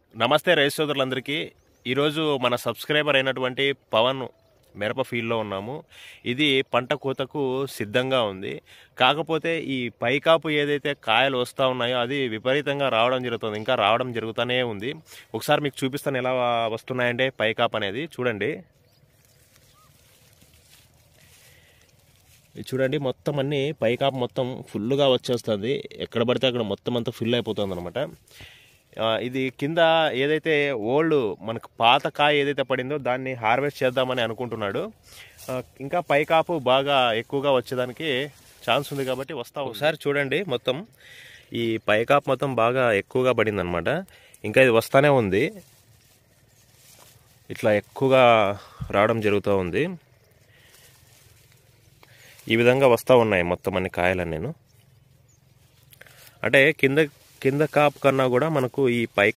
నమస్తే రైతు సోదరులందరికీ ఈరోజు మన సబ్స్క్రైబర్ అయినటువంటి పవన్ మిరప ఫీల్డ్లో ఉన్నాము ఇది పంట కోతకు సిద్ధంగా ఉంది కాకపోతే ఈ పైకాపు ఏదైతే కాయలు వస్తూ ఉన్నాయో అది విపరీతంగా రావడం జరుగుతుంది ఇంకా రావడం జరుగుతూనే ఉంది ఒకసారి మీకు చూపిస్తాను ఎలా వస్తున్నాయంటే పైకాపు అనేది చూడండి ఇది చూడండి మొత్తం అన్ని పైకాపు మొత్తం ఫుల్గా వచ్చేస్తుంది ఎక్కడ పడితే అక్కడ మొత్తం అంతా ఫిల్ అయిపోతుంది అనమాట ఇది కింద ఏదైతే ఓల్డ్ మనకు పాత కాయ ఏదైతే పడిందో దాన్ని హార్వెస్ట్ చేద్దామని అనుకుంటున్నాడు ఆ, ఇంకా పైకాపు బాగా ఎక్కువగా వచ్చేదానికి ఛాన్స్ ఉంది కాబట్టి వస్తా ఒకసారి చూడండి మొత్తం ఈ పైకాపు మొత్తం బాగా ఎక్కువగా పడింది అనమాట ఇంకా ఇది వస్తానే ఉంది ఇట్లా ఎక్కువగా రావడం జరుగుతూ ఉంది ఈ విధంగా వస్తూ ఉన్నాయి మొత్తం అన్ని కాయలని నేను అంటే కింద కింద కాపు కన్నా కూడా మనకు ఈ పై